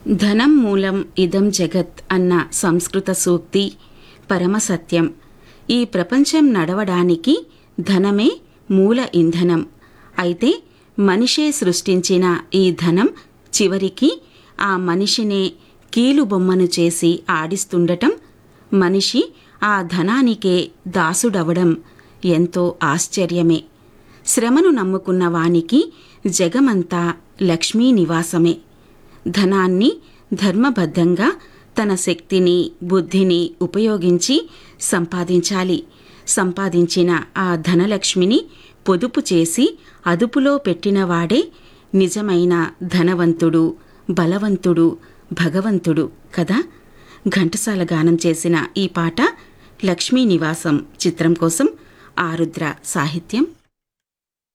ధనం మూలం ఇదం జగత్ అన్న సంస్కృత సూక్తి పరమసత్యం ఈ ప్రపంచం నడవడానికి ధనమే మూల ఇంధనం అయితే మనిషే సృష్టించిన ఈ ధనం చివరికి ఆ మనిషినే కీలుబొమ్మను చేసి ఆడిస్తుండటం మనిషి ఆ ధనానికే దాసుడవడం ఎంతో ఆశ్చర్యమే శ్రమను నమ్ముకున్న వానికి జగమంతా లక్ష్మీ నివాసమే ధనాన్ని ధర్మబద్ధంగా తన శక్తిని బుద్ధిని ఉపయోగించి సంపాదించాలి సంపాదించిన ఆ ధనలక్ష్మిని పొదుపు చేసి అదుపులో పెట్టినవాడే నిజమైన ధనవంతుడు బలవంతుడు భగవంతుడు కదా ఘంటసాల గానం చేసిన ఈ పాట లక్ష్మీ నివాసం చిత్రం కోసం ఆరుద్ర సాహిత్యం